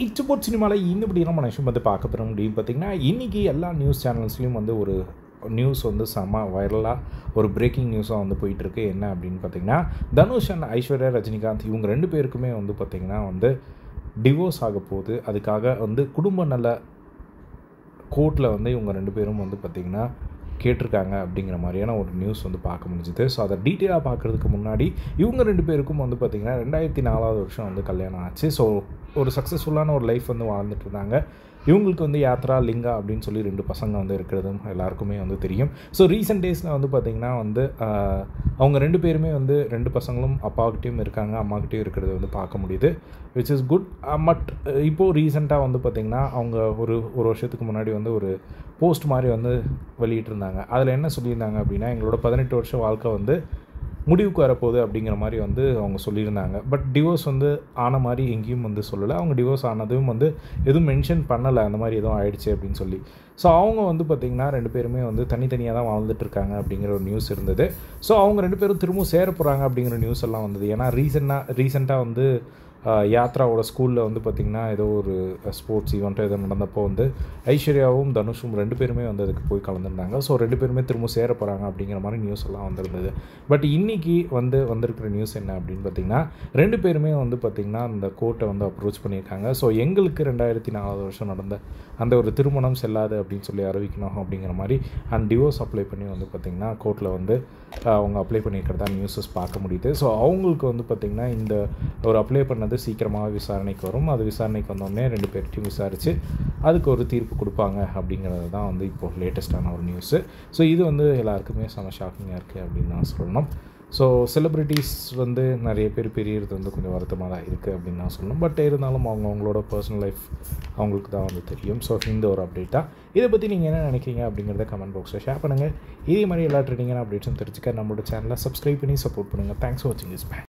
it's boat சினிமாவில் இன்னும் நம்ம விஷயம் வந்து பார்க்க போகிற முடியும் பார்த்திங்கன்னா இன்றைக்கி எல்லா நியூஸ் சேனல்ஸ்லேயும் வந்து ஒரு நியூஸ் வந்து செம்ம வைரலாக ஒரு பிரேக்கிங் நியூஸாக வந்து போயிட்டுருக்கு என்ன அப்படின்னு பார்த்தீங்கன்னா தனுஷ் அண்ட் ஐஸ்வர்யா ரஜினிகாந்த் இவங்க ரெண்டு பேருக்குமே வந்து பார்த்திங்கன்னா வந்து டிவோர்ஸ் ஆக போகுது அதுக்காக வந்து குடும்ப நல கோர்ட்டில் வந்து இவங்க ரெண்டு பேரும் வந்து பார்த்திங்கன்னா கேட்டிருக்காங்க அப்படிங்கிற மாதிரியான ஒரு நியூஸ் வந்து பார்க்க முடிஞ்சுது ஸோ அதை டீட்டெயிலாக பார்க்குறதுக்கு முன்னாடி இவங்க ரெண்டு பேருக்கும் வந்து பார்த்திங்கன்னா ரெண்டாயிரத்தி நாலாவது வருஷம் வந்து கல்யாணம் ஆச்சு ஸோ ஒரு சக்ஸஸ்ஃபுல்லான ஒரு லைஃப் வந்து வாழ்ந்துட்டு இருந்தாங்க இவங்களுக்கு வந்து யாத்ரா லிங்கா அப்படின்னு சொல்லி ரெண்டு பசங்க வந்து இருக்கிறதும் எல்லாருக்குமே வந்து தெரியும் ஸோ ரீசெண்ட் டேஸில் வந்து பார்த்திங்கன்னா வந்து ஆஹ், அவங்க ரெண்டு பேருமே வந்து ரெண்டு பசங்களும் அப்பாக்கிட்டேயும் இருக்காங்க அம்மாக்கிட்டேயும் இருக்கிறது வந்து பார்க்க முடியுது விச் இஸ் குட் பட் இப்போது ரீசெண்டாக வந்து பார்த்திங்கன்னா அவங்க ஒரு ஒரு வருஷத்துக்கு முன்னாடி வந்து ஒரு போஸ்ட் மாதிரி வந்து வெளியிட்டிருந்தாங்க அதில் என்ன சொல்லியிருந்தாங்க அப்படின்னா எங்களோட பதினெட்டு வருஷம் வாழ்க்கை வந்து முடிவுக்கு வரப்போகுது அப்படிங்கிற மாதிரி வந்து அவங்க சொல்லியிருந்தாங்க பட் டிவோர்ஸ் வந்து ஆன மாதிரி எங்கேயும் வந்து சொல்லலை அவங்க டிவோர்ஸ் ஆனதும் வந்து எதுவும் மென்ஷன் பண்ணலை அந்த மாதிரி எதுவும் ஆயிடுச்சு அப்படின்னு சொல்லி ஸோ அவங்க வந்து பார்த்திங்கன்னா ரெண்டு பேருமே வந்து தனித்தனியாக தான் வாழ்ந்துட்டு இருக்காங்க அப்படிங்கிற ஒரு நியூஸ் இருந்தது ஸோ அவங்க ரெண்டு பேரும் திரும்பவும் சேர போகிறாங்க அப்படிங்கிற நியூஸ் எல்லாம் வந்தது ஏன்னா ரீசெண்டாக ரீசெண்டாக வந்து ஆஹ், யாத்ராவோட ஸ்கூலில் வந்து பார்த்திங்கன்னா ஏதோ ஒரு ஸ்போர்ட்ஸ் ஈவெண்ட்டோ ஏதோ நடந்தப்போ வந்து ஐஸ்வர்யாவும் தனுஷும் ரெண்டு பேருமே வந்து அதுக்கு போய் கலந்துருந்தாங்க ஸோ ரெண்டு பேருமே திரும்ப சேர போகிறாங்க அப்படிங்கிற மாதிரி நியூஸ் எல்லாம் வந்திருந்தது பட் இன்னைக்கு வந்து வந்திருக்கிற நியூஸ் என்ன அப்படின்னு பார்த்தீங்கன்னா ரெண்டு பேருமே வந்து பார்த்திங்கன்னா அந்த கோர்ட்டை வந்து அப்ரோச் பண்ணியிருக்காங்க ஸோ எங்களுக்கு ரெண்டாயிரத்தி நாலாவது வருஷம் நடந்த அந்த ஒரு திருமணம் செல்லாது அப்படின்னு சொல்லி அறிவிக்கணும் அப்படிங்கிற மாதிரி அண்ட் டிவோர்ஸ் அப்ளை பண்ணி வந்து பார்த்திங்கன்னா கோர்ட்டில் வந்து ஆஹ், அவங்க அப்ளை பண்ணியிருக்கிறதா நியூஸஸ் பார்க்க முடியுது ஸோ அவங்களுக்கு வந்து பார்த்திங்கன்னா இந்த ஒரு அப்ளை பண்ணது சீக்கிரமாக விசாரணைக்கு வரும் அது விசாரணைக்கு வந்தோடனே ரெண்டு பேர்ட்டையும் விசாரித்து அதுக்கு ஒரு தீர்ப்பு கொடுப்பாங்க அப்படிங்கிறது தான் வந்து இப்போது லேட்டஸ்ட்டான ஒரு நியூஸு ஸோ இது வந்து எல்லாருக்குமே செம ஷாக்கிங்காக இருக்குது அப்படின்னு நான் சொல்லணும் ஸோ செலிப்ரிட்டிஸ் வந்து நிறைய பேர் பிரியறது வந்து கொஞ்சம் வருத்தமாக தான் இருக்குது அப்படின்னு நான் சொல்லணும் பட் இருந்தாலும் அவங்க அவங்களோட பர்சனல் லைஃப் அவங்களுக்கு தான் வந்து தெரியும் ஸோ இந்த ஒரு அப்டேட்டாக இதை பற்றி நீங்கள் என்ன நினைக்கிறீங்க அப்படிங்கிறத கமெண்ட் பாக்ஸில் ஷேர் பண்ணுங்கள் இதே மாதிரி எல்லா ட்ரெண்டிங்கான அப்டேட்ஸும் தெரிஞ்சுக்க நம்மளோட சேனலை சப்ஸ்கிரைப் பண்ணி சப்போர்ட் பண்ணுங்கள் தேங்க்ஸ் ஃபார் வாட்சிங் திஸ் பே